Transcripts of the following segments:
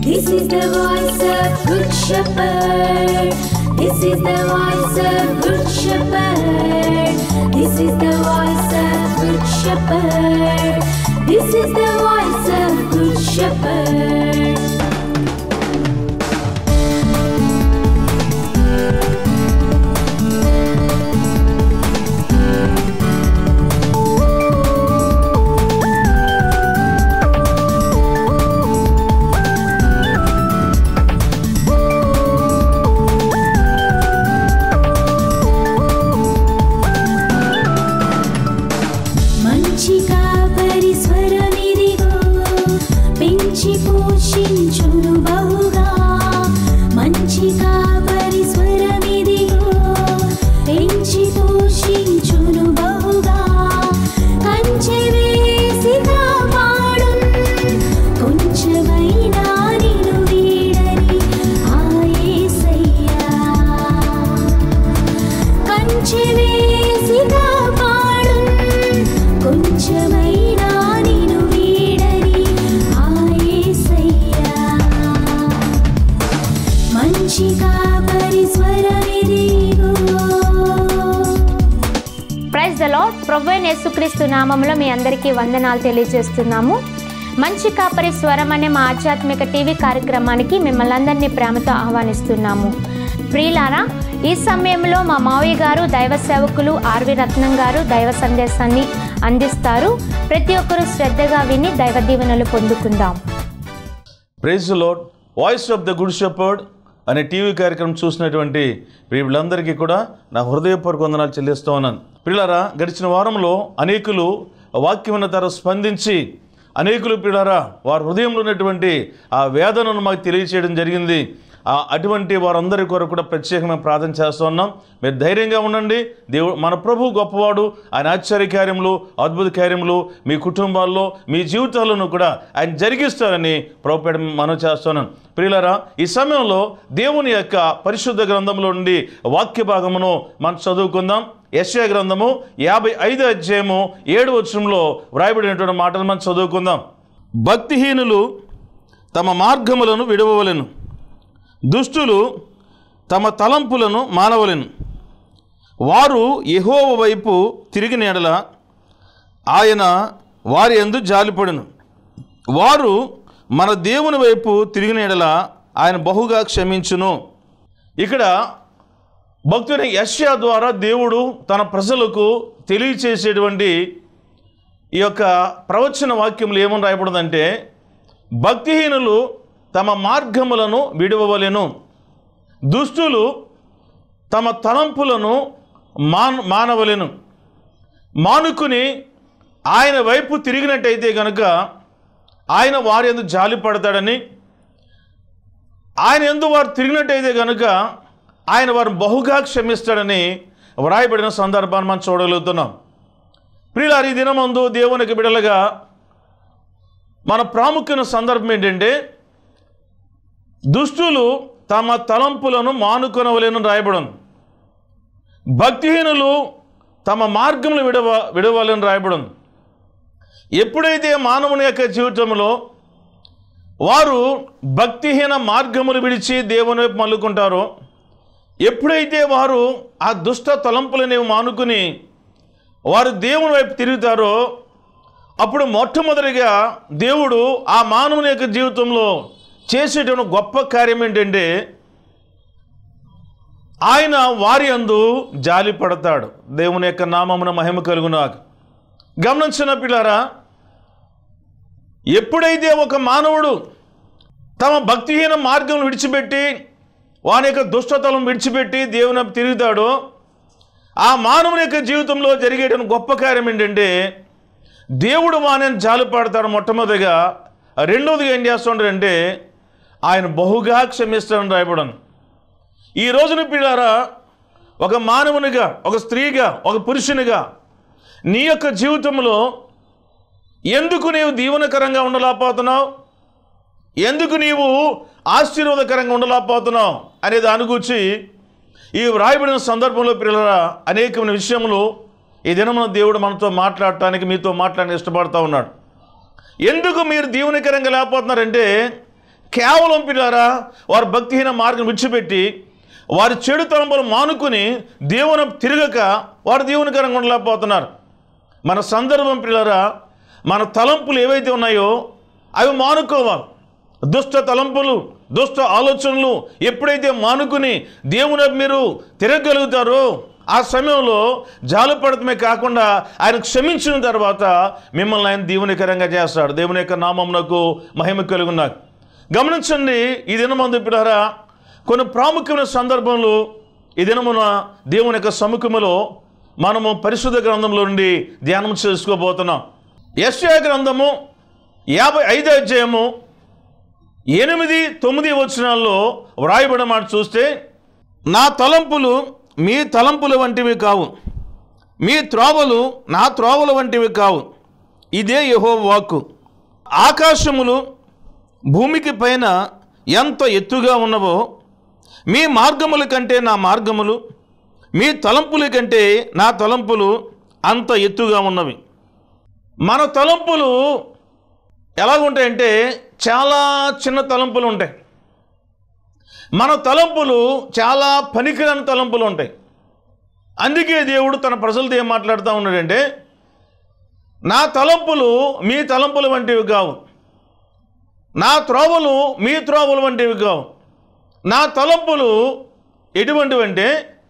This is the voice of Good Shepherd. This is the voice of Good Shepherd. This is the voice of Good Shepherd. This is the voice of Good Shepherd. మంచి కాపరి స్వరమిదిగో పెంచి పోషించును బహుగా మంచి కాపరి స్వరమిదిగో పెంచి పోషించును బహుగా కంచె వేసి కాపాడున్ కొంచెమైనా నిను వీడని ఆ యేసయ్యా కంచె వేసి కాపాడున్ కొంచెమైనా నిను వీడని ఆ యేసయ్యా మంచి కాపరి స్వరమిదిగో ప్రైజ్ ద లాడ్ ప్రభు అయిన యేసుక్రీస్తు నామంలో మీ అందరికీ వందనాలు తెలియజేస్తున్నాము మంచి కాపరి స్వరం అనే మా ఆధ్యాత్మిక టీవీ కార్యక్రమానికి మిమ్మల్ని అందరినీ ప్రేమతో ఆహ్వానిస్తున్నాము ప్రియులారా ఈ సమయంలో మా మావయ్య గారు దైవ సేవకులు ఆర్వి రత్నం గారు దైవ సందేశాన్ని అందిస్తారు ప్రతి ఒక్కరూ శ్రద్ధగా విని దైవ దీవెనలు పొందుకుందాం praise lord voice of the good shepherd అనే టీవీ కార్యక్రమం చూసినటువంటి వీళ్ళందరికీ కూడా నా హృదయపూర్వక వందనాలు చెల్లిస్తూ ఉన్నాను పిల్లరా గడిచిన వారంలో అనేకులు వాక్యం తర స్పందించి అనేకులు పిల్లరా వారి హృదయంలో ఉన్నటువంటి ఆ వేదనను మాకు తెలియచేయడం జరిగింది ఆ అటువంటి వారందరి కొరకు కూడా ప్రత్యేకమైన ప్రార్థన చేస్తూ ఉన్నాం మీరు ధైర్యంగా ఉండండి దేవుడు మన ప్రభు గొప్పవాడు ఆయన ఆశ్చర్య కార్యములు అద్భుత కార్యములు మీ కుటుంబాల్లో మీ జీవితాలను కూడా ఆయన జరిగిస్తారని ప్రభుపేట మనం చేస్తున్నాను ప్రియులరా ఈ సమయంలో దేవుని యొక్క పరిశుద్ధ గ్రంథంలో నుండి వాక్య భాగమును మనం చదువుకుందాం యశ్యా గ్రంథము యాభై ఐదు అధ్యాయము ఏడు వచ్చంలో వ్రాయబడినటువంటి మాటలు మనం చదువుకుందాం భక్తిహీనులు తమ మార్గములను విడవవలెను దుష్టులు తమ తలంపులను మానవలెను వారు యెహోవ వైపు తిరిగిన ఎడల ఆయన వారి ఎందు జాలిపడును వారు మన దేవుని వైపు తిరిగిన ఎడల ఆయన బహుగా క్షమించును ఇక్కడ భక్తుని యష్యా ద్వారా దేవుడు తన ప్రజలకు తెలియచేసేటువంటి ఈ యొక్క ప్రవచన వాక్యములు ఏమని రాయబడిందంటే భక్తిహీనులు తమ మార్గములను విడవవలెను దుష్టులు తమ తలంపులను మాన్ మానవలెను మానుకుని ఆయన వైపు తిరిగినట్టయితే కనుక ఆయన వారి ఎందు జాలి పడతాడని ఆయన ఎందు వారు తిరిగినట్టయితే కనుక ఆయన వారిని బహుగా క్షమిస్తాడని వ్రాయబడిన సందర్భాన్ని మనం చూడగలుగుతున్నాం ప్రియులారు ఈ దినమందు దేవునికి బిడలుగా మన ప్రాముఖ్యమైన సందర్భం ఏంటంటే దుష్టులు తమ తలంపులను మానుకొనవలేను రాయబడం భక్తిహీనులు తమ మార్గములు విడవ విడవాలని రాయబడం ఎప్పుడైతే మానవుని యొక్క జీవితంలో వారు భక్తిహీన మార్గములు విడిచి దేవుని వైపు మల్లుకుంటారో ఎప్పుడైతే వారు ఆ దుష్ట తలంపులనేవి మానుకుని వారు దేవుని వైపు తిరుగుతారో అప్పుడు మొట్టమొదటిగా దేవుడు ఆ మానవుని యొక్క జీవితంలో చేసేటువంటి గొప్ప కార్యం ఏంటంటే ఆయన వారి అందు జాలి పడతాడు దేవుని యొక్క నామమున మహిమ కలుగునాక గమనించిన పిల్లారా ఎప్పుడైతే ఒక మానవుడు తమ భక్తిహీన మార్గం విడిచిపెట్టి వాని యొక్క దుష్టతలం విడిచిపెట్టి దేవుని వైపు తిరుగుతాడో ఆ మానవుని యొక్క జీవితంలో జరిగేటువంటి గొప్ప కార్యం ఏంటంటే దేవుడు వాణిని జాలి పడతాడు మొట్టమొదటిగా రెండవదిగా ఏం చేస్తుంటాడంటే ఆయన బహుగా క్షమిస్తాడని రాయబడను ఈ రోజున పిల్లారా ఒక మానవునిగా ఒక స్త్రీగా ఒక పురుషునిగా నీ యొక్క జీవితంలో ఎందుకు నీవు దీవెనకరంగా ఉండలేకపోతున్నావు ఎందుకు నీవు ఆశీర్వాదకరంగా ఉండలేకపోతున్నావు అనే దాని గురించి ఈ వ్రాయబడిన సందర్భంలో పిల్లల అనేకమైన విషయములు ఈ దినమున దేవుడు మనతో మాట్లాడటానికి మీతో మాట్లాడని ఇష్టపడతా ఉన్నాడు ఎందుకు మీరు దీవెనకరంగా లేకపోతున్నారంటే కేవలం పిల్లారా వారు భక్తిహీన మార్గం విడిచిపెట్టి వారి చెడు తలంపులు మానుకుని దేవుని తిరగక వారు దేవునికరంగా ఉండలేకపోతున్నారు మన సందర్భం పిల్లరా మన తలంపులు ఏవైతే ఉన్నాయో అవి మానుకోవాలి దుష్ట తలంపులు దుష్ట ఆలోచనలు ఎప్పుడైతే మానుకుని దేవుని మీరు తిరగలుగుతారో ఆ సమయంలో జాలుపడటమే కాకుండా ఆయన క్షమించిన తర్వాత మిమ్మల్ని ఆయన దేవునికరంగా చేస్తాడు దేవుని యొక్క నామమునకు మహిమ కలుగున్నారు గమనించండి ఈ దినమందు పిల్లరా కొన్ని ప్రాముఖ్యమైన సందర్భంలో ఈ దినమున దేవుని యొక్క సముఖములో మనము పరిశుద్ధ గ్రంథంలో నుండి ధ్యానం చేసుకోబోతున్నాం యశ్యా గ్రంథము యాభై ఐదో అధ్యాయము ఎనిమిది తొమ్మిది వచనాల్లో వ్రాయబడిన మాట చూస్తే నా తలంపులు మీ తలంపుల వంటివి కావు మీ త్రోవలు నా త్రోవల వంటివి కావు ఇదే యహో వాక్కు ఆకాశములు భూమికి పైన ఎంత ఎత్తుగా ఉన్నవో మీ మార్గముల కంటే నా మార్గములు మీ తలంపుల కంటే నా తలంపులు అంత ఎత్తుగా ఉన్నవి మన తలంపులు ఎలాగుంటాయంటే చాలా చిన్న తలంపులు ఉంటాయి మన తలంపులు చాలా పనికిరాని తలంపులు ఉంటాయి అందుకే దేవుడు తన ప్రజలతో ఏం మాట్లాడుతూ ఉన్నాడంటే నా తలంపులు మీ తలంపుల వంటివి కావు నా త్రోవలు మీ త్రోవలు వంటివి కావు నా తలంపులు ఎటువంటివంటే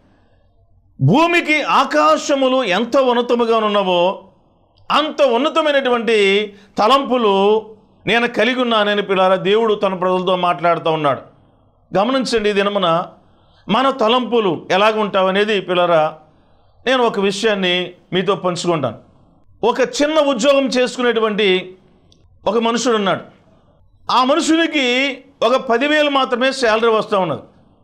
భూమికి ఆకాశములు ఎంత ఉన్నతముగా ఉన్నవో అంత ఉన్నతమైనటువంటి తలంపులు నేను కలిగి ఉన్నానని పిల్లారా దేవుడు తన ప్రజలతో మాట్లాడుతూ ఉన్నాడు గమనించండి ఈ దినమున మన తలంపులు ఎలాగ ఉంటావనేది పిల్లరా నేను ఒక విషయాన్ని మీతో పంచుకుంటాను ఒక చిన్న ఉద్యోగం చేసుకునేటువంటి ఒక మనుషుడు ఉన్నాడు ఆ మనుషునికి ఒక పదివేలు మాత్రమే శాలరీ వస్తూ ఉన్నది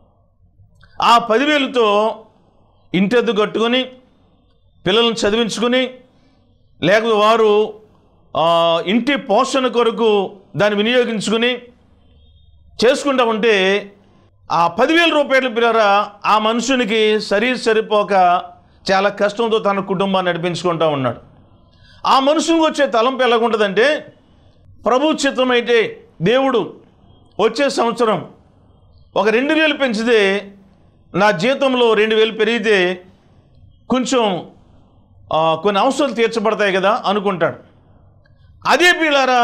ఆ పదివేలుతో ఇంటెద్దు కట్టుకొని పిల్లలను చదివించుకుని లేకపోతే వారు ఆ, ఇంటి పోషణ కొరకు దాన్ని వినియోగించుకుని చేసుకుంటా ఉంటే ఆ పదివేల రూపాయలు పిల్లరా ఆ మనుషునికి సరి సరిపోక చాలా కష్టంతో తన కుటుంబాన్ని నడిపించుకుంటా ఉన్నాడు ఆ మనుషునికి వచ్చే తలంపు ఎలాగుంటుందంటే ప్రభు చిత్తమైతే దేవుడు వచ్చే సంవత్సరం ఒక రెండు వేలు పెంచితే నా జీతంలో రెండు వేలు పెరిగితే కొంచెం ఆ, కొన్ని అవసరాలు తీర్చబడతాయి కదా అనుకుంటాడు అదే పిల్లారా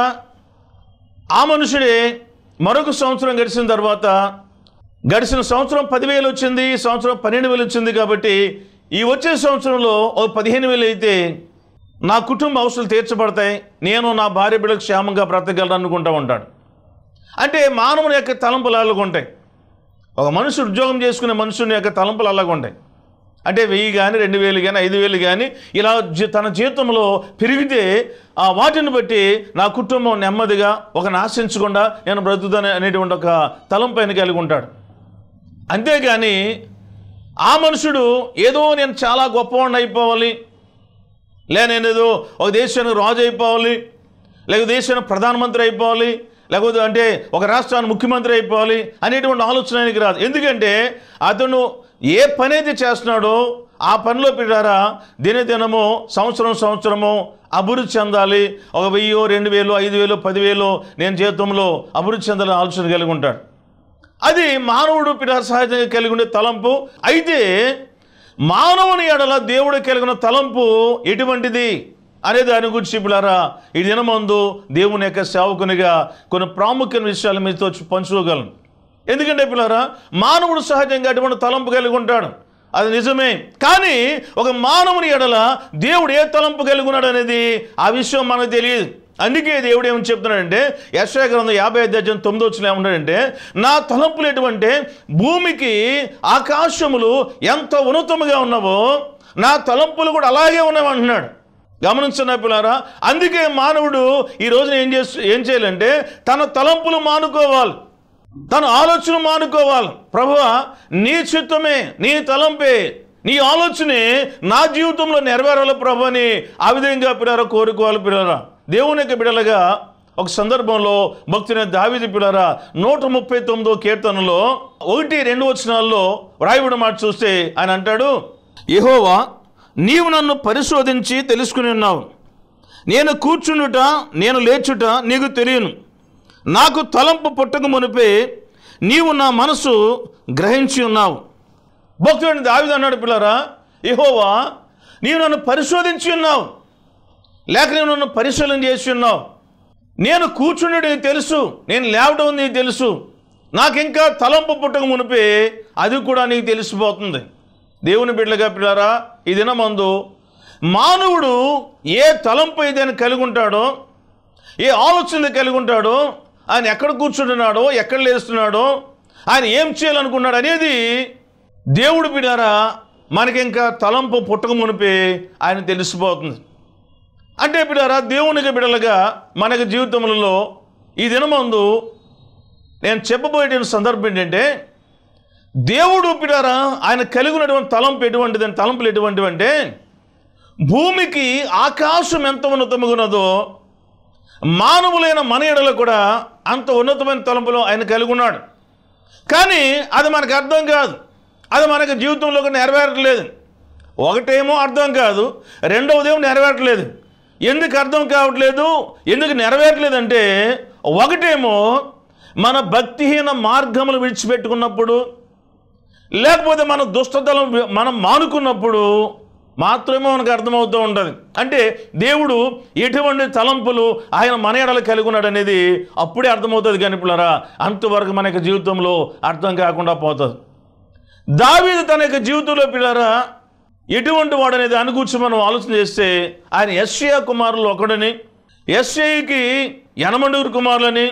ఆ మనుషుడే మరొక సంవత్సరం గడిచిన తర్వాత గడిచిన సంవత్సరం పదివేలు వచ్చింది ఈ సంవత్సరం పన్నెండు వేలు వచ్చింది కాబట్టి ఈ వచ్చే సంవత్సరంలో ఓ పదిహేను వేలు అయితే నా కుటుంబ అవసరాలు తీర్చబడతాయి నేను నా భార్య బిడ్డకు క్షేమంగా బ్రతకగలను అనుకుంటూ ఉంటాడు అంటే మానవుని యొక్క తలంపులు అలాగ ఉంటాయి ఒక మనుషుడు ఉద్యోగం చేసుకునే మనుషుని యొక్క తలంపులు అలాగ ఉంటాయి అంటే వెయ్యి కానీ రెండు వేలు కానీ ఐదు వేలు కానీ ఇలా జీ- తన జీతంలో పెరిగితే ఆ వాటిని బట్టి నా కుటుంబం నెమ్మదిగా ఒక ఆశించకుండా నేను బ్రతుకుతాను అనేటువంటి ఒక తలంపు ఆయన కలిగి ఉంటాడు అంతేగాని ఆ మనుషుడు ఏదో నేను చాలా గొప్పవాడిని అయిపోవాలి లే నేను ఏదో ఒక దేశానికి రాజు అయిపోవాలి లేక దేశానికి ప్రధానమంత్రి అయిపోవాలి లేకపోతే అంటే ఒక రాష్ట్రానికి ముఖ్యమంత్రి అయిపోవాలి అనేటువంటి ఆలోచన ఆయనకి రాదు ఎందుకంటే అతను ఏ పని అయితే చేస్తున్నాడో ఆ పనిలో పెట్టారా దినదినము సంవత్సరం సంవత్సరము అభివృద్ధి చెందాలి ఒక వెయ్యో రెండు వేలు ఐదు వేలు పదివేలు నేను జీవితంలో అభివృద్ధి చెందాలని ఆలోచన కలిగి ఉంటాడు అది మానవుడు పిల్ల సహజంగా కలిగి ఉండే తలంపు అయితే మానవుని ఎడల దేవుడు కలిగిన తలంపు ఎటువంటిది అనే దాని గురించి పిల్లరా ఈ దినమందు దేవుని యొక్క సేవకునిగా కొన్ని ప్రాముఖ్యమైన విషయాలు మీతో పంచుకోగలను ఎందుకంటే పిల్లరా మానవుడు సహజంగా అటువంటి తలంపు కలిగి ఉంటాడు అది నిజమే కానీ ఒక మానవుని ఎడల దేవుడు ఏ తలంపు కలిగి ఉన్నాడు అనేది ఆ విషయం మనకు తెలియదు అందుకే దేవుడు ఏమని చెప్తున్నాడంటే యశ్వ గ్రంథం యాభై అధ్యాయం తొమ్మిది వచ్చిన ఏమంటాడంటే నా తలంపులు ఎటువంటి భూమికి ఆకాశములు ఎంత ఉన్నతముగా ఉన్నావో నా తలంపులు కూడా అలాగే ఉన్నావు అంటున్నాడు గమనించిన పిల్లారా అందుకే మానవుడు ఈ రోజున ఏం చేస్తూ ఏం చేయాలంటే తన తలంపులు మానుకోవాలి తన ఆలోచన మానుకోవాలి ప్రభువా నీ చిత్తమే నీ తలంపే నీ ఆలోచనే నా జీవితంలో నెరవేరాలి ప్రభు అని ఆ విధంగా పిల్లరా కోరుకోవాలి పిల్లరా దేవుని యొక్క బిడలుగా ఒక సందర్భంలో భక్తుని దావిది పిల్లరా నూట ముప్పై తొమ్మిదో కీర్తనలో ఒకటి రెండు వచనాల్లో వ్రాయబడి మాట చూస్తే ఆయన అంటాడు యెహోవా నీవు నన్ను పరిశోధించి తెలుసుకుని ఉన్నావు నేను కూర్చుండుట నేను లేచుట నీకు తెలియను నాకు తలంపు పుట్టక మునిపే నీవు నా మనసు గ్రహించి ఉన్నావు భక్తుడు దావిది అన్నాడు పిల్లరా ఇహోవా నీవు నన్ను పరిశోధించి ఉన్నావు లేక నీవు నన్ను పరిశీలన చేసి ఉన్నావు నేను కూర్చుండేది నీకు తెలుసు నేను లేవడం నీకు తెలుసు నాకు ఇంకా తలంపు పుట్టక మునిపే అది కూడా నీకు తెలిసిపోతుంది దేవుని బిడ్డలుగా పిల్లారా ఈ దినమందు మానవుడు ఏ తలంపు ఏదైనా కలిగి ఉంటాడో ఏ ఆలోచనలు కలిగి ఉంటాడో ఆయన ఎక్కడ కూర్చుంటున్నాడో ఎక్కడ లేస్తున్నాడో ఆయన ఏం చేయాలనుకున్నాడు అనేది దేవుడు బిడారా మనకి ఇంకా తలంపు పుట్టక మునిపే ఆయన తెలిసిపోతుంది అంటే బిడారా దేవునికి బిడలుగా మనకి జీవితంలో ఈ దినమందు నేను చెప్పబోయే సందర్భం ఏంటంటే దేవుడు పిడారా ఆయన కలిగి ఉన్నటువంటి తలంపు ఎటువంటిది అని తలంపులు ఎటువంటివి అంటే భూమికి ఆకాశం ఎంత ఉన్నతముగా ఉన్నదో మానవులైన మన ఎడలో కూడా అంత ఉన్నతమైన తలంపులు ఆయన కలిగి ఉన్నాడు కానీ అది మనకు అర్థం కాదు అది మనకు జీవితంలో కూడా నెరవేరట్లేదు ఒకటేమో అర్థం కాదు రెండవదేమో నెరవేరట్లేదు ఎందుకు అర్థం కావట్లేదు ఎందుకు నెరవేరట్లేదంటే ఒకటేమో మన భక్తిహీన మార్గములు విడిచిపెట్టుకున్నప్పుడు లేకపోతే మన దుష్టతలం మనం మానుకున్నప్పుడు మాత్రమే మనకు అర్థమవుతూ ఉంటుంది అంటే దేవుడు ఎటువంటి తలంపులు ఆయన మన ఎడలు కలిగి ఉన్నాడు అనేది అప్పుడే అర్థమవుతుంది కానీ పిల్లరా అంతవరకు మన యొక్క జీవితంలో అర్థం కాకుండా పోతుంది దావీదు తన యొక్క జీవితంలో పిల్లరా ఎటువంటి వాడనేది దాని గురించి మనం ఆలోచన చేస్తే ఆయన ఎస్ఏ కుమారులు ఒకడని ఎస్ఏకి యనమండూరు కుమారులని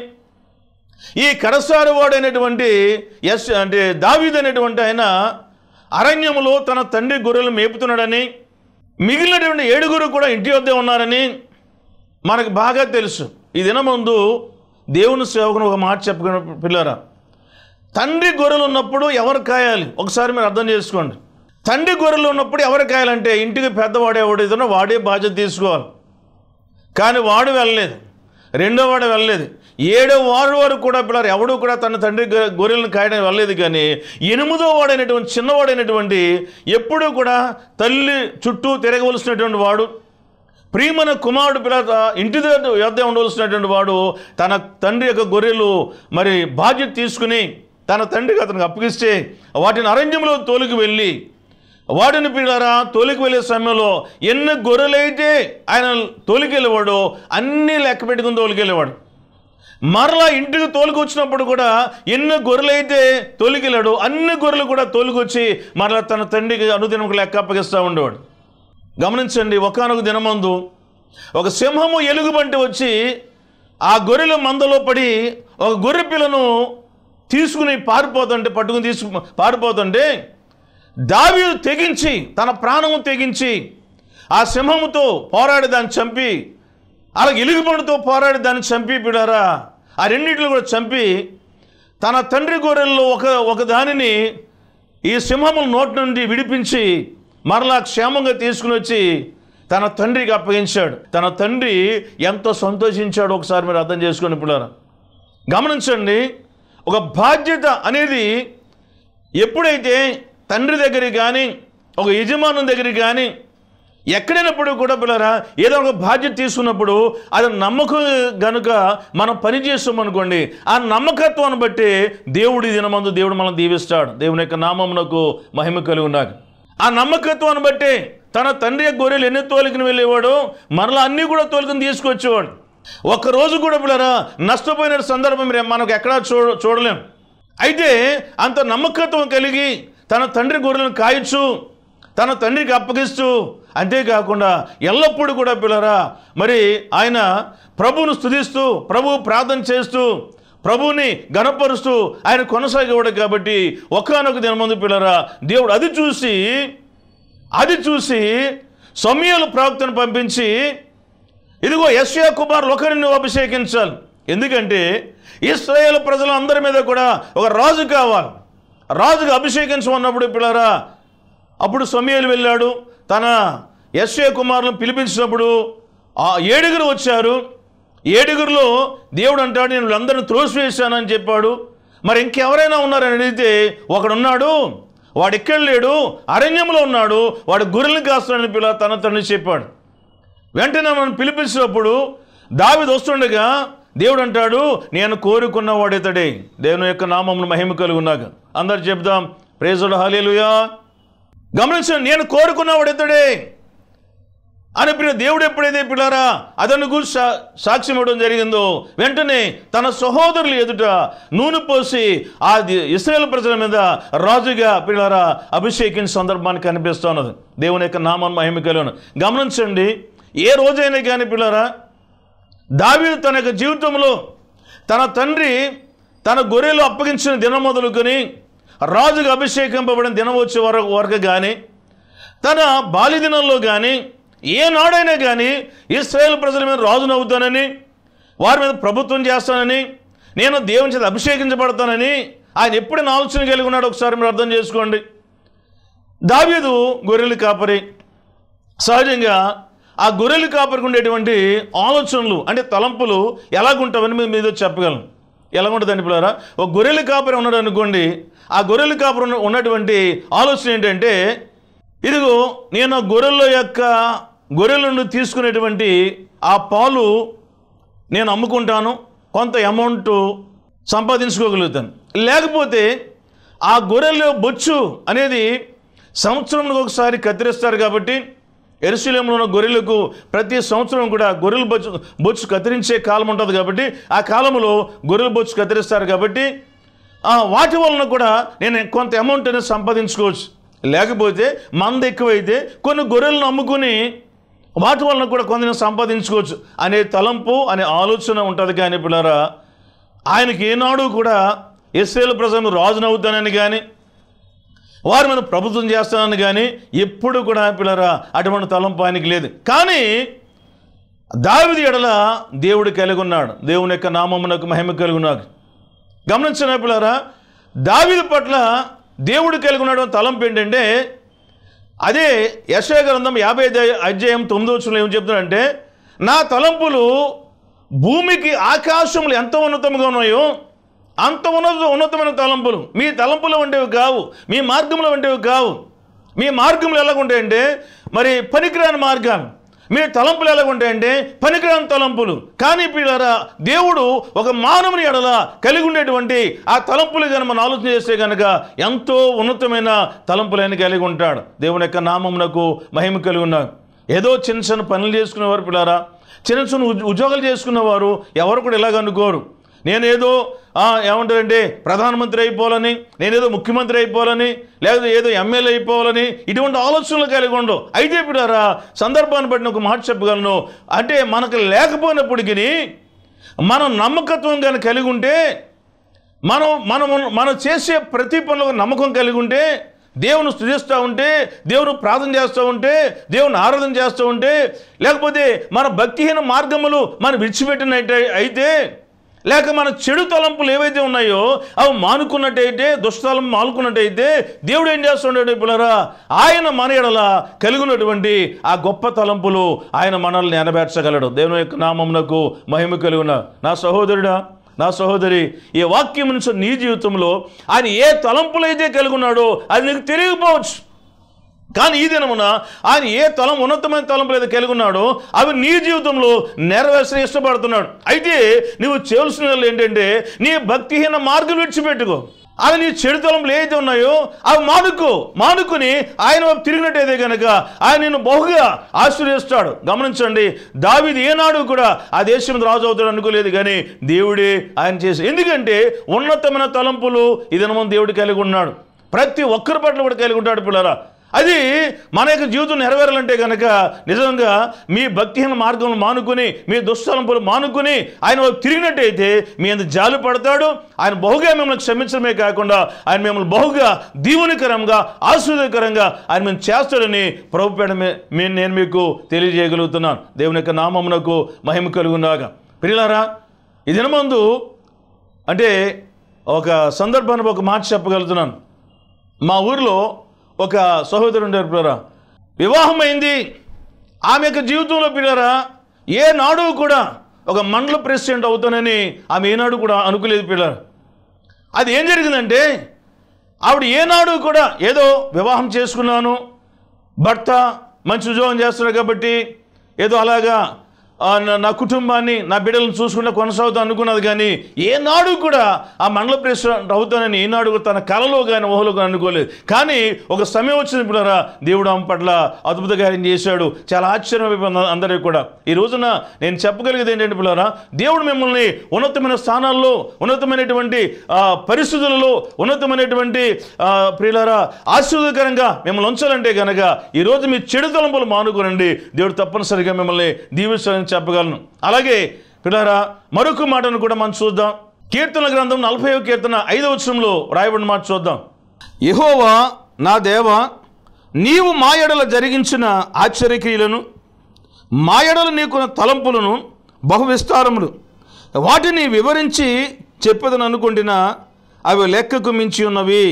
ఈ కరసారు వాడైనటువంటి ఎస్ అంటే దావీద్ అనేటువంటి ఆయన అరణ్యములో తన తండ్రి గొర్రెలు మేపుతున్నాడని మిగిలినటువంటి ఏడుగురు కూడా ఇంటి వద్దే ఉన్నారని మనకు బాగా తెలుసు ఈ దినముందు దేవుని సేవకుని ఒక మాట చెప్పుకున్న పిల్లరా తండ్రి గొర్రెలు ఉన్నప్పుడు ఎవరు కాయాలి ఒకసారి మీరు అర్థం చేసుకోండి తండ్రి గొర్రెలు ఉన్నప్పుడు ఎవరు కాయాలంటే ఇంటికి పెద్దవాడు ఎవడైతున్నా వాడే బాధ్యత తీసుకోవాలి కానీ వాడు వెళ్ళలేదు రెండో వాడు వెళ్ళలేదు ఏడో వాడు వరకు కూడా పిల్లలు ఎవడు కూడా తన తండ్రి గొ- గొర్రెలను కాయడం వెళ్ళలేదు కానీ ఎనిమిదో వాడైనటువంటి చిన్నవాడైనటువంటి ఎప్పుడూ కూడా తల్లి చుట్టూ తిరగవలసినటువంటి వాడు ప్రియమైన కుమారుడు పిల్ల ఇంటి దగ్గర యొద్ద ఉండవలసినటువంటి వాడు తన తండ్రి యొక్క గొర్రెలు మరి బాధ్యత తీసుకుని తన తండ్రికి అతనికి అప్పగిస్తే వాటిని అరణ్యంలో తోలికి వెళ్ళి వాటిని పిల్లరా తోలికి వెళ్ళే సమయంలో ఎన్ని గొర్రెలైతే ఆయన తోలికెళ్ళేవాడో అన్నీ లెక్క పెట్టుకుని తోలికెళ్ళేవాడు మరలా ఇంటికి తోలుకు వచ్చినప్పుడు కూడా ఎన్ని గొర్రెలైతే తోలికెళ్ళాడు అన్ని గొర్రెలు కూడా తోలుకొచ్చి మరలా తన తండ్రికి అనుదినం లెక్క అప్పగిస్తూ ఉండేవాడు గమనించండి ఒకనొక దినమందు ఒక సింహము ఎలుగుబంటి వచ్చి ఆ గొర్రెల మందలో పడి ఒక గొర్రె పిల్లను తీసుకుని పారిపోతుంటే పట్టుకుని తీసుకు పారిపోతుంటే దావీదు తెగించి తన ప్రాణము తెగించి ఆ సింహముతో పోరాడి దాన్ని చంపి అలాగే ఎలుగుబంటితో పోరాడి దాన్ని చంపి పిడారా ఆ రెండింటిని కూడా చంపి తన తండ్రి గొర్రెల్లో ఒక ఒక దానిని ఈ సింహముల నోటి నుండి విడిపించి మరలా క్షేమంగా తీసుకుని వచ్చి తన తండ్రికి అప్పగించాడు తన తండ్రి ఎంతో సంతోషించాడు ఒకసారి మీరు అర్థం చేసుకోండి పిల్లరా గమనించండి ఒక బాధ్యత అనేది ఎప్పుడైతే తండ్రి దగ్గరికి కానీ ఒక యజమానం దగ్గరికి కానీ ఎక్కడైనప్పుడు కూడా పిల్లరా ఏదో ఒక బాధ్యత తీసుకున్నప్పుడు అది నమ్మకం గనుక మనం పని చేస్తామనుకోండి ఆ నమ్మకత్వాన్ని బట్టి దేవుడి దినమందు దేవుడు మనం దీవిస్తాడు దేవుని యొక్క నామమునకు మహిమ కలిగి ఉన్నాడు ఆ నమ్మకత్వాన్ని బట్టి తన తండ్రి యొక్క గొర్రెలు ఎన్ని తోలికని వెళ్ళేవాడు మరలా అన్నీ కూడా తోలికని తీసుకొచ్చేవాడు ఒక్క రోజు కూడా పిల్లరా నష్టపోయిన సందర్భం మీరు మనకు ఎక్కడా చూడ చూడలేం అయితే అంత నమ్మకత్వం కలిగి తన తండ్రి గొర్రెలను కాయచ్చు తన తండ్రికి అప్పగిస్తూ అంతేకాకుండా ఎల్లప్పుడూ కూడా పిల్లరా మరి ఆయన ప్రభువును స్తుతిస్తూ ప్రభువు ప్రార్థన చేస్తూ ప్రభువుని గణపరుస్తూ ఆయన కొనసాగేవాడు కాబట్టి ఒక్కనొక దినమందు పిల్లరా దేవుడు అది చూసి అది చూసి సమయాలు ప్రవక్తను పంపించి ఇదిగో యశ్యా కుమార్ ఒకరిని అభిషేకించాలి ఎందుకంటే ఇస్రాయేల్ ప్రజలందరి మీద కూడా ఒక రాజు కావాలి రాజుగా అభిషేకించమన్నప్పుడు పిల్లరా అప్పుడు సమయాలు వెళ్ళాడు తన యశ్వే కుమారులను పిలిపించినప్పుడు ఆ ఏడుగురు వచ్చారు ఏడుగురిలో దేవుడు అంటాడు నేను వీళ్ళందరిని త్రోసివేశానని చెప్పాడు మరి ఇంకెవరైనా ఉన్నారని అడిగితే ఒకడున్నాడు వాడు ఇక్కడ లేడు అరణ్యంలో ఉన్నాడు వాడు గొర్రెలు కాస్తాడని పిల్ల తన తండ్రి చెప్పాడు వెంటనే మనం పిలిపించినప్పుడు దావిది వస్తుండగా దేవుడు అంటాడు నేను కోరుకున్నవాడు ఇతడే దేవుని యొక్క నామమును మహిమ కలుగున్నాక అందరు చెప్దాం ప్రేజుడు హాలేలుయా గమనించండి నేను కోరుకున్నవాడు ఇతడే అని ప్రియ దేవుడు ఎప్పుడైతే పిల్లారా అతని గురించి సా సాక్ష్యం ఇవ్వడం జరిగిందో వెంటనే తన సహోదరులు ఎదుట నూనె పోసి ఆ ది- ఇస్రాయేల్ ప్రజల మీద రాజుగా పిల్లారా అభిషేకించిన సందర్భాన్ని కనిపిస్తున్నది దేవుని యొక్క నామం మహిమికలను గమనించండి ఏ రోజైనా కానీ పిల్లారా దావీదు తన యొక్క జీవితంలో తన తండ్రి తన గొర్రెలు అప్పగించిన దినం మొదలుకొని రాజుగా అభిషేకింపబడిన దినం వచ్చే వరకు వరకు కానీ తన బాల్యదినంలో కానీ ఏనాడైనా కానీ ఇస్రాయేల్ ప్రజల మీద రాజును అవుతానని వారి మీద ప్రభుత్వం చేస్తానని నేను దేవుని చేత అభిషేకించబడతానని ఆయన ఎప్పుడైనా ఆలోచన కలిగి ఉన్నాడు ఒకసారి మీరు అర్థం చేసుకోండి దావీదు గొర్రెలు కాపరి సహజంగా ఆ గొర్రెలు కాపరికి ఉండేటువంటి ఆలోచనలు అంటే తలంపులు ఎలాగుంటావని మేము మీద చెప్పగలను ఎలాగుంటుందండి పిల్లరా ఒక గొర్రెలు కాపరి ఉన్నాడు అనుకోండి ఆ గొర్రెలు కాపరి ఉన్న- ఉన్నటువంటి ఆలోచన ఏంటంటే ఇదిగో నేను ఆ గొర్రెల యొక్క గొర్రెల నుండి తీసుకునేటువంటి ఆ పాలు నేను అమ్ముకుంటాను కొంత అమౌంట్ సంపాదించుకోగలుగుతాను లేకపోతే ఆ గొర్రెల బొచ్చు అనేది సంవత్సరంలో ఒకసారి కత్తిరిస్తారు కాబట్టి ఎరుశలేంలో ఉన్న గొర్రెలకు ప్రతి సంవత్సరం కూడా గొర్రెల బొచ్చు బొచ్చు కత్తిరించే కాలం ఉంటుంది కాబట్టి ఆ కాలంలో గొర్రెల బొచ్చు కత్తిరిస్తారు కాబట్టి ఆ, వాటి వలన కూడా నేను కొంత అమౌంట్ అనేది సంపాదించుకోవచ్చు లేకపోతే మంద ఎక్కువైతే కొన్ని గొర్రెలను అమ్ముకుని వాటి వలన కూడా కొంత నేను సంపాదించుకోవచ్చు అనే తలంపు అనే ఆలోచన ఉంటుంది కానీ పిల్లరా ఆయనకి ఏనాడు కూడా ఇస్రాయేల్ ప్రజలను రాజునవుతానని కానీ వారి మీద ప్రభుత్వం చేస్తానని కానీ ఎప్పుడు కూడా పిల్లరా అటువంటి తలంపు ఆయనకి లేదు కానీ దావిది ఎడల దేవుడు కలిగి ఉన్నాడు దేవుని యొక్క నామమునకు మహిమ కలిగి ఉన్నాడు గమనించిన పిల్లరా దావిది పట్ల దేవుడు కలిగి ఉన్నాడు తలంపు ఏంటంటే అదే యశయ గ్రంథం యాభై ఐదు అధ్యాయం తొమ్మిదో వచ్చిన ఏం చెప్తున్నాడంటే నా తలంపులు భూమికి ఆకాశములు ఎంత ఉన్నతంగా ఉన్నాయో అంత ఉన్నత ఉన్నతమైన తలంపులు మీ తలంపులు వంటివి కావు మీ మార్గములు వంటివి కావు మీ మార్గములు ఎలాగుంటాయంటే మరి పనికిరాని మార్గాలు మీ తలంపులు ఎలాగుంటాయంటే పనికిరాని తలంపులు కానీ పిల్లరా దేవుడు ఒక మానవుని ఎడల కలిగి ఉండేటువంటి ఆ తలంపులు కనుక మనం ఆలోచన చేస్తే కనుక ఎంతో ఉన్నతమైన తలంపులు ఆయన కలిగి ఉంటాడు దేవుని యొక్క నామమునకు మహిమ కలిగి ఉన్నాడు ఏదో చిన్న చిన్న పనులు చేసుకునేవారు పిల్లారా చిన్న చిన్న ఉద్య- ఉద్యోగాలు చేసుకునేవారు ఎవరు కూడా ఇలాగ అనుకోరు నేనేదో ఆ, ఏమంటారంటే ప్రధానమంత్రి అయిపోవాలని నేనేదో ముఖ్యమంత్రి అయిపోవాలని లేదా ఏదో ఎమ్మెల్యే అయిపోవాలని ఇటువంటి ఆలోచనలు కలిగి ఉండవు అయితే పిల్లారా సందర్భాన్ని బట్టి నేను ఒక మాట చెప్పగలను అంటే మనకు లేకపోయినప్పటికీ మనం నమ్మకత్వం కానీ కలిగి ఉంటే మనం మనం మనం చేసే ప్రతి పనిలో ఒక నమ్మకం కలిగి ఉంటే దేవుని స్థుతిస్తూ ఉంటే దేవుని ప్రార్థన చేస్తూ ఉంటే దేవుని ఆరాధన చేస్తూ ఉంటే లేకపోతే మన భక్తిహీన మార్గములు మనం విడిచిపెట్టినట్టు అయితే లేక మన చెడు తలంపులు ఏవైతే ఉన్నాయో అవి మానుకున్నట్టయితే దుష్టతలం మానుకున్నట్టయితే దేవుడు ఏం చేస్తున్నాడు పిల్లరా ఆయన మన ఎడల కలిగి ఉన్నటువంటి ఆ గొప్ప తలంపులు ఆయన మనల్ని నెరవేర్చగలడు దేవుని యొక్క నామమునకు మహిమ కలిగిన నా సహోదరుడా నా సహోదరి ఈ వాక్యం నుంచి నీ జీవితంలో ఆయన ఏ తలంపులైతే కలిగి ఉన్నాడో అది నీకు తెలియకపోవచ్చు కానీ ఈ దినమున ఆయన ఏ తలం ఉన్నతమైన తలంపులు అయితే కలిగి ఉన్నాడో అవి నీ జీవితంలో నెరవేర్చని ఇష్టపడుతున్నాడు అయితే నువ్వు చేయవలసిన ఏంటంటే నీ భక్తిహీన మార్గం విడిచిపెట్టుకో అవి నీ చెడు తలంపులు ఏదైతే ఉన్నాయో అవి మానుకో మానుకుని ఆయన వైపు తిరిగినట్టయితే కనుక ఆయన నిన్ను బహుగా ఆశీర్వదిస్తాడు గమనించండి దావీదు ఏనాడు కూడా ఆ దేశం మీద రాజు అవుతాడు అనుకోలేదు కానీ దేవుడే ఆయన చేసి ఎందుకంటే ఉన్నతమైన తలంపులు ఈ దినము దేవుడు కలిగి ఉన్నాడు ప్రతి ఒక్కరి పట్ల కూడా కలిగి ఉంటాడు పిల్లరా అది మన యొక్క జీవితం నెరవేరాలంటే కనుక నిజంగా మీ భక్తిహీన మార్గం మానుకుని మీ దుస్తలంపులు మానుకుని ఆయన వైపు తిరిగినట్టయితే మీ అంత జాలి పడతాడు ఆయన బహుగా మిమ్మల్ని క్షమించడమే కాకుండా ఆయన మిమ్మల్ని బహుగా దీవునికరంగా ఆశీర్వదకరంగా ఆయన మేము చేస్తాడని ప్రభుపేట మీ- నేను మీకు తెలియజేయగలుగుతున్నాను దేవుని యొక్క నామమునకు మహిమ కలుగున్నాగా ప్రియులారా ఈ దినమందు అంటే ఒక సందర్భాన్ని ఒక మాట చెప్పగలుగుతున్నాను మా ఊరిలో ఒక సహోదరు ఉండారు పిల్లరా వివాహమైంది ఆమె యొక్క జీవితంలో పిల్లరా ఏ నాడు కూడా ఒక మండల ప్రెసిడెంట్ అవుతానని ఆమె ఏనాడు కూడా అనుకోలేదు పిల్లరా అది ఏం జరిగిందంటే ఆవిడ ఏనాడు కూడా ఏదో వివాహం చేసుకున్నాను భర్త మంచి ఉద్యోగం చేస్తున్నాడు కాబట్టి ఏదో అలాగా ఆ, నా- నా కుటుంబాన్ని నా బిడ్డలను చూసుకుంటే కొనసాగుతాను అనుకున్నది కానీ ఏనాడు కూడా ఆ మండల ప్రెసిడెంట్ అవుతానని ఏనాడు కూడా తన కలలో కానీ ఊహలో కానీ అనుకోలేదు కానీ ఒక సమయం వచ్చిన పిల్లరా దేవుడు ఆమె పట్ల అద్భుత కార్యం చేశాడు చాలా ఆశ్చర్యం అయిపోయింది అందరికీ కూడా ఈ రోజున నేను చెప్పగలిగేది ఏంటంటే పిల్లరా దేవుడు మిమ్మల్ని ఉన్నతమైన స్థానాల్లో ఉన్నతమైనటువంటి ఆ, పరిస్థితులలో ఉన్నతమైనటువంటి ఆ, ప్రియులారా ఆశీర్వదకరంగా మిమ్మల్ని ఉంచాలంటే కనుక ఈరోజు మీ చెడు తలంపులు మానుకోనండి దేవుడు తప్పనిసరిగా మిమ్మల్ని దీవిస్తారని చెప్పగలను అలాగే పిల్లారా మరొక మాటను కూడా మనం చూద్దాం కీర్తన గ్రంథం నలభై కీర్తన ఐదవ వచనంలో రాయబడిన మాట చూద్దాం యహోవా నా దేవ నీవు మాయడల జరిగించిన ఆశ్చర్యక్రియలను మాయడలు నీకున్న తలంపులను బహు విస్తారములు వాటిని వివరించి చెప్పదని అనుకుంటున్నా అవి లెక్కకు మించి ఉన్నవి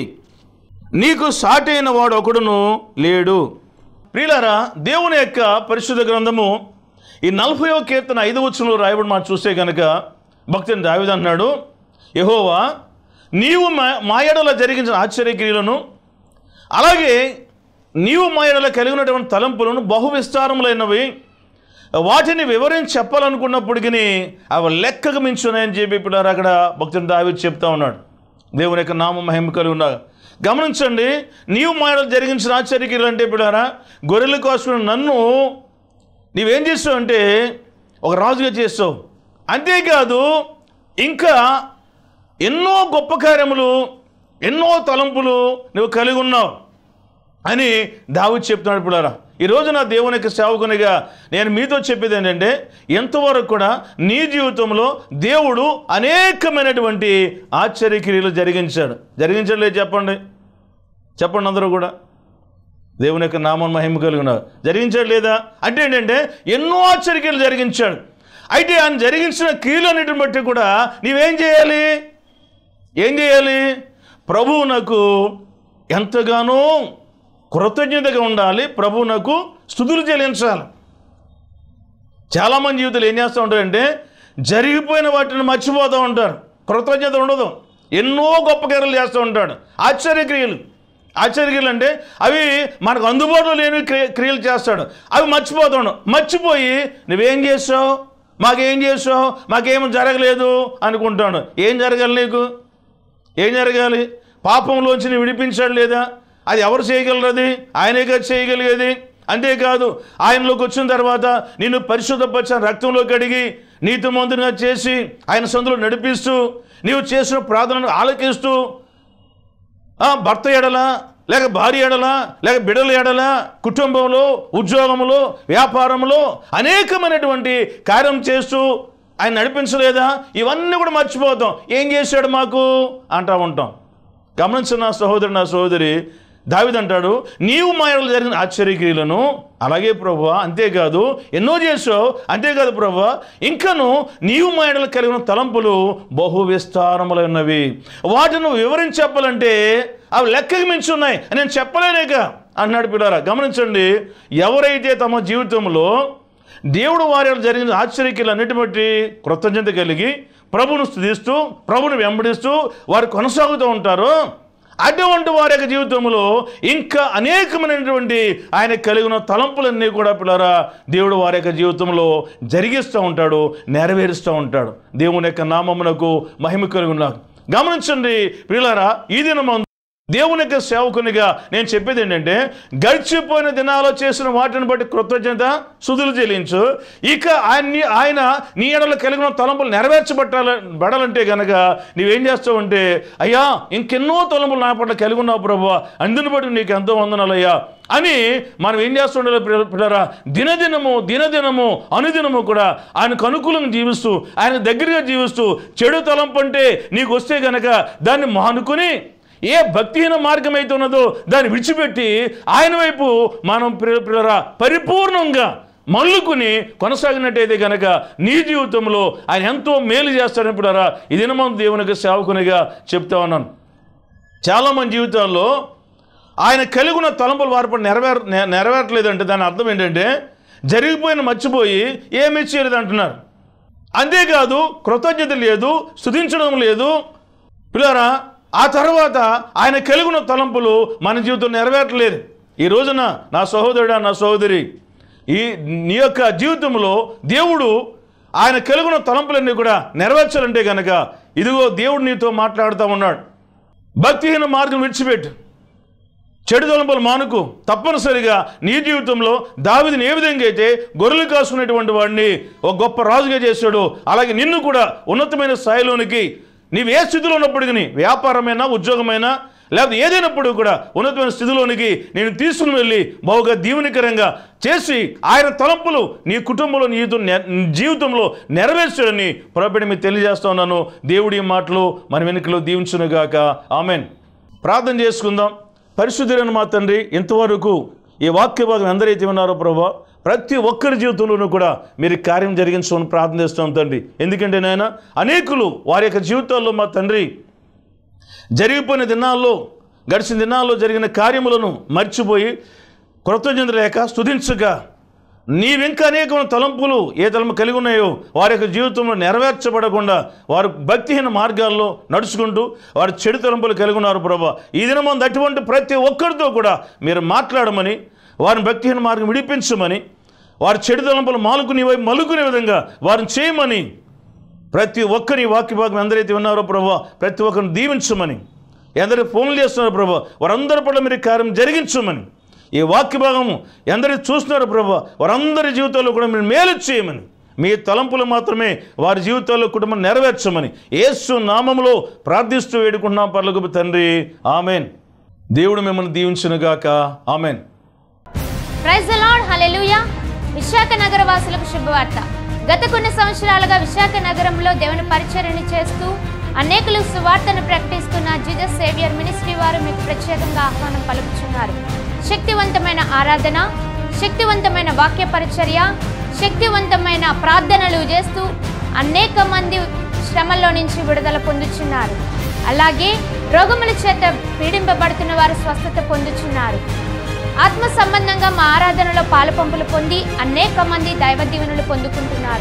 నీకు సాటైన వాడు ఒకడును లేడు ప్రియులారా దేవుని యొక్క పరిశుద్ధ గ్రంథము ఈ నలభైవ కీర్తన ఐదు వచ్చంలో రాయబడి మాట చూస్తే కనుక భక్తుని దావిద అన్నాడు యహోవా నీవు మా మాయడల జరిగించిన ఆశ్చర్యక్రియలను అలాగే నీవు మాయడల కలిగినటువంటి తలంపులను బహు విస్తారములైనవి వాటిని వివరించి చెప్పాలనుకున్నప్పటికీ అవి లెక్కకు మించున్నాయని చెప్పి ఇప్పుడు అక్కడ భక్తుని దావి చెప్తా ఉన్నాడు దేవుని యొక్క నామ మహిమ కలిగి ఉన్నా గమనించండి నీవు మాయడలు జరిగించిన ఆశ్చర్యక్రియలు అంటే ఇప్పుడారా గొర్రెలు కోసుకున్న నన్ను నీవేం చేస్తావు అంటే ఒక రాజుగా చేస్తావు అంతేకాదు ఇంకా ఎన్నో గొప్ప కార్యములు ఎన్నో తలంపులు నువ్వు కలిగి ఉన్నావు అని దావిద్ చెప్తున్నాడు పిల్లరా ఈ రోజు నా దేవుని యొక్క సేవకునిగా నేను మీతో చెప్పేది ఏంటంటే ఎంతవరకు కూడా నీ జీవితంలో దేవుడు అనేకమైనటువంటి ఆశ్చర్యక్రియలు జరిగించాడు జరిగించలేదు చెప్పండి చెప్పండి అందరూ కూడా దేవుని యొక్క నామం మహిమ కలిగి ఉన్నారు జరిగించాడు లేదా అంటే ఏంటంటే ఎన్నో ఆశ్చర్యక్రియలు జరిగించాడు అయితే ఆయన జరిగించిన క్రియలన్నిటిని బట్టి కూడా నీవేం చేయాలి ఏం చేయాలి ప్రభువునకు ఎంతగానో కృతజ్ఞతగా ఉండాలి ప్రభువునకు స్థుతులు చెల్లించాలి చాలామంది జీవితాలు ఏం చేస్తూ ఉంటారంటే జరిగిపోయిన వాటిని మర్చిపోతూ ఉంటారు కృతజ్ఞత ఉండదు ఎన్నో గొప్ప క్రియలు చేస్తూ ఉంటాడు ఆశ్చర్యక్రియలు ఆశ్చర్యక్రియలు అంటే అవి మనకు అందుబాటులో లేని క్రియ క్రియలు చేస్తాడు అవి మర్చిపోతాడు మర్చిపోయి నువ్వేం చేసావు మాకేం చేసావు మాకేం జరగలేదు అనుకుంటాడు ఏం జరగాలి నీకు ఏం జరగాలి పాపంలోంచి నీ విడిపించాడు లేదా అది ఎవరు చేయగలరు అది ఆయనే కదా చేయగలిగేది అంతేకాదు ఆయనలోకి వచ్చిన తర్వాత నిన్ను పరిశుద్ధపరిచిన రక్తంలో కడిగి నీతి మందుగా చేసి ఆయన సందులో నడిపిస్తూ నీవు చేసిన ప్రార్థనను ఆలకిస్తూ ఆ, భర్త ఎడల లేక భార్య ఎడల లేక బిడల ఎడల కుటుంబంలో ఉద్యోగంలో వ్యాపారంలో అనేకమైనటువంటి కార్యం చేస్తూ ఆయన నడిపించలేదా ఇవన్నీ కూడా మర్చిపోతాం ఏం చేశాడు మాకు అంటా ఉంటాం గమనించిన నా సహోదరు నా సహోదరి దావిదంటాడు నీవు మాయలు జరిగిన ఆశ్చర్యక్రియలను అలాగే ప్రభు అంతేకాదు ఎన్నో చేసావు అంతేకాదు ప్రభు ఇంకను నీవు మాయడలు కలిగిన తలంపులు బహు విస్తారములైనవి వాటిని నువ్వు వివరించి చెప్పాలంటే అవి లెక్కకి మించి ఉన్నాయి అని నేను చెప్పలేనేక అన్నాడు పిల్లరా గమనించండి ఎవరైతే తమ జీవితంలో దేవుడు వారి వల్ల జరిగిన ఆశ్చర్యక్రియలు అన్నిటి బట్టి కృతజ్ఞత కలిగి ప్రభును స్థుతిస్తూ ప్రభును వెంబడిస్తూ వారు కొనసాగుతూ ఉంటారో అటువంటి వారి యొక్క జీవితంలో ఇంకా అనేకమైనటువంటి ఆయన కలిగిన తలంపులన్నీ కూడా పిల్లరా దేవుడు వారి యొక్క జీవితంలో జరిగిస్తూ ఉంటాడు నెరవేరుస్తూ ఉంటాడు దేవుని యొక్క నామమునకు మహిమ కలిగి ఉన్నాడు గమనించండి పిల్లరా ఈ దినమందు దేవుని యొక్క సేవకునిగా నేను చెప్పేది ఏంటంటే గడిచిపోయిన దినాల్లో చేసిన వాటిని బట్టి కృతజ్ఞత సుదులు చెల్లించు ఇక ఆయన్ని ఆయన నీ ఎడలో కలిగిన తలంపులు నెరవేర్చబట్టాల బడాలంటే కనుక నీవేం చేస్తావంటే అయ్యా ఇంకెన్నో తలంపులు నా పట్ల కలిగి ఉన్నావు ప్రభు అందుని బట్టి నీకు ఎంతో వందనాలయ్యా అని మనం ఏం చేస్తుండాలి పిల్లరా దినదినము దినదినము అనుదినము కూడా ఆయనకు అనుకూలంగా జీవిస్తూ ఆయన దగ్గరగా జీవిస్తూ చెడు తలంపు అంటే నీకు వస్తే గనక దాన్ని మానుకొని ఏ భక్తిహీన మార్గం అయితే ఉన్నదో దాన్ని విడిచిపెట్టి ఆయన వైపు మనం ప్రియ- ప్రియులారా పరిపూర్ణంగా మల్లుకుని కొనసాగినట్టయితే గనక నీ జీవితంలో ఆయన ఎంతో మేలు చేస్తాడని పిల్లరా ఇది మనం దేవునికి సేవకునిగా చెప్తా ఉన్నాను చాలామంది జీవితాల్లో ఆయన కలిగిన తలంపులు వారి పట్ల నెరవేర నె- నెరవేరట్లేదంటే దాని అర్థం ఏంటంటే జరిగిపోయిన మర్చిపోయి ఏమీ చేయలేదు అంటున్నారు అంతేకాదు కృతజ్ఞత లేదు స్తుతించడం లేదు పిల్లరా ఆ తర్వాత ఆయన కలిగిన తలంపులు మన జీవితం నెరవేరట్లేదు ఈ రోజున నా సహోదరుడా నా సహోదరి ఈ నీ యొక్క జీవితంలో దేవుడు ఆయన కలిగిన తలంపులన్నీ కూడా నెరవేర్చాలంటే కనుక ఇదిగో దేవుడు నీతో మాట్లాడుతూ ఉన్నాడు భక్తిహీన మార్గం విడిచిపెట్టు చెడు తలంపులు మానుకు తప్పనిసరిగా నీ జీవితంలో దావిదిని ఏ విధంగా అయితే గొర్రెలు కాసుకునేటువంటి వాడిని ఒక గొప్ప రాజుగా చేశాడు అలాగే నిన్ను కూడా ఉన్నతమైన స్థాయిలోనికి నీవు ఏ స్థితిలో ఉన్నప్పటికీ వ్యాపారమైనా ఉద్యోగమైనా లేకపోతే ఏదైనప్పుడు కూడా ఉన్నతమైన స్థితిలోనికి నేను తీసుకుని వెళ్ళి బహుగా దీవెనికరంగా చేసి ఆయన తలంపులు నీ కుటుంబంలో నీ జీవితం నె- జీవితంలో నెరవేర్చాడని పొరపడి మీకు తెలియజేస్తా ఉన్నాను దేవుడి మాటలు మన వెనుకలో దీవించునుగాక ఆమెన్ ప్రార్థన చేసుకుందాం పరిశుద్ధులైన మా తండ్రి ఇంతవరకు ఈ వాక్య భాగం ఎందరైతే ఉన్నారో ప్రభా ప్రతి ఒక్కరి జీవితంలోనూ కూడా మీరు ఈ కార్యం జరిగించమని ప్రార్థన చేస్తాం తండ్రి ఎందుకంటే నాయన అనేకులు వారి యొక్క జీవితాల్లో మా తండ్రి జరిగిపోయిన దినాల్లో గడిచిన దినాల్లో జరిగిన కార్యములను మర్చిపోయి కృతజ్ఞత లేక స్తుతించగా నీవింకా అనేకమైన తలంపులు ఏ తలంపు కలిగి ఉన్నాయో వారి యొక్క జీవితంలో నెరవేర్చబడకుండా వారు భక్తిహీన మార్గాల్లో నడుచుకుంటూ వారు చెడు తలంపులు కలిగి ఉన్నారు ప్రభా ఈ దినమందు అటువంటి ప్రతి ఒక్కరితో కూడా మీరు మాట్లాడమని వారిని భక్తిహీన మార్గం విడిపించమని వారి చెడు తలంపులు మాలుకునే వైపు మలుకునే విధంగా వారిని చేయమని ప్రతి ఒక్కరి వాక్య భాగం ఎందరైతే ఉన్నారో ప్రభా ప్రతి ఒక్కరిని దీవించమని ఎందరు ఫోన్లు చేస్తున్నారో ప్రభా వారందరి పట్ల మీరు ఈ కార్యం జరిగించమని ఈ వాక్య భాగము ఎందరైతే చూస్తున్నారో ప్రభా వారందరి జీవితాల్లో కూడా మీరు మేలు చేయమని మీ తలంపులు మాత్రమే వారి జీవితాల్లో కుటుంబం నెరవేర్చమని యేసు నామములో ప్రార్థిస్తూ వేడుకుంటున్నాం పర్లకు తండ్రి ఆమెన్ దేవుడు మిమ్మల్ని దీవించునుగాక amen praise lord hallelujah Visakha నగర వాసులకు శుభవార్త గత కొన్ని సంవత్సరాలుగా విశాఖ నగరంలో దేవుని పరిచర్యను చేస్తూ అనేకులు సువార్తను ప్రకటిస్తున్న జీజస్ సేవియర్ మినిస్ట్రీ వారు మీకు ప్రత్యేకంగా ఆహ్వానం పలుకుతున్నారు శక్తివంతమైన ఆరాధన శక్తివంతమైన వాక్య పరిచర్య శక్తివంతమైన ప్రార్థనలు చేస్తూ అనేక మంది శ్రమల్లో నుంచి విడుదల పొందుచున్నారు అలాగే రోగముల చేత పీడింపబడుతున్న వారు స్వస్థత పొందుచున్నారు ఆత్మ సంబంధంగా మా ఆరాధనలో పాలుపంపులు పొంది అనేక మంది దైవ దీవెనలు పొందుకుంటున్నారు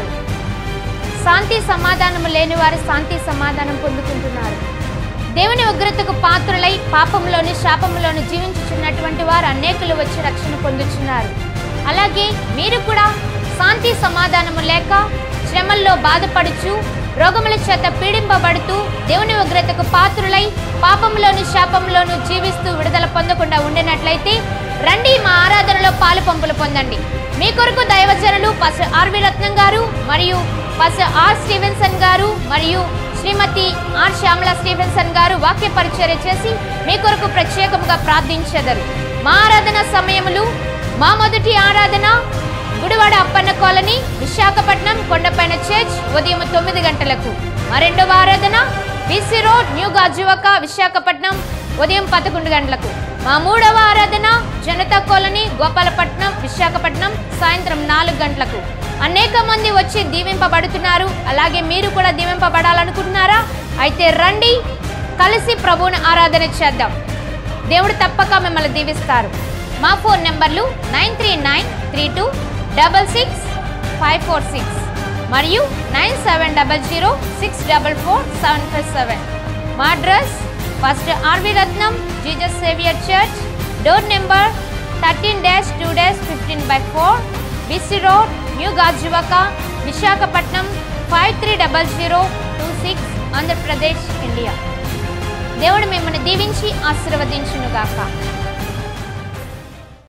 శాంతి సమాధానము లేని వారు శాంతి సమాధానం పొందుకుంటున్నారు దేవుని ఉగ్రతకు పాత్రులై పాపంలోని శాపంలోని జీవించుచున్నటువంటి వారు అనేకులు వచ్చి రక్షణ పొందుచున్నారు అలాగే మీరు కూడా శాంతి సమాధానము లేక శ్రమల్లో బాధపడుచు రోగముల చేత పీడింపబడుతూ దేవుని ఉగ్రతకు పాత్రులై పాపంలోను శాపంలోను జీవిస్తూ విడుదల పొందకుండా ఉండినట్లయితే రండి మా ఆరాధనలో పాలు పంపులు పొందండి మీ కొరకు దైవజనులు పస ఆర్వి రత్నం గారు మరియు పస ఆర్ స్టీవెన్సన్ గారు మరియు శ్రీమతి ఆర్ శ్యామల స్టీవెన్సన్ గారు వాక్య పరిచర్య చేసి మీ కొరకు ప్రత్యేకముగా ప్రార్థించెదరు మా ఆరాధన సమయములు మా మొదటి ఆరాధన గుడివాడ అప్పన్న కాలనీ విశాఖపట్నం కొండపైన చర్చ్ ఉదయం తొమ్మిది గంటలకు మా రెండవ ఆరాధన BC road new Gajuwaka Visakhapatnam ఉదయం పదకొండు గంటలకు మా మూడవ ఆరాధన జనతా కాలనీ గోపాలపట్నం విశాఖపట్నం సాయంత్రం నాలుగు గంటలకు అనేక మంది వచ్చి దీవింపబడుతున్నారు అలాగే మీరు కూడా దీవింపబడాలనుకుంటున్నారా అయితే రండి కలిసి ప్రభువుని ఆరాధన చేద్దాం దేవుడు తప్పక మిమ్మల్ని దీవిస్తారు మా ఫోన్ నెంబర్లు nine three nine three two double six five four six మరియు nine seven double zero six double four seven five seven మా address first R V Ratnam Jesus saviour church door number thirteen dash two dash fifteen by four B C road new Gajuwaka Visakhapatnam five three double zero two six Andhra Pradesh India దేవుడు మిమ్మల్ని దీవించి ఆశీర్వదించునుగాక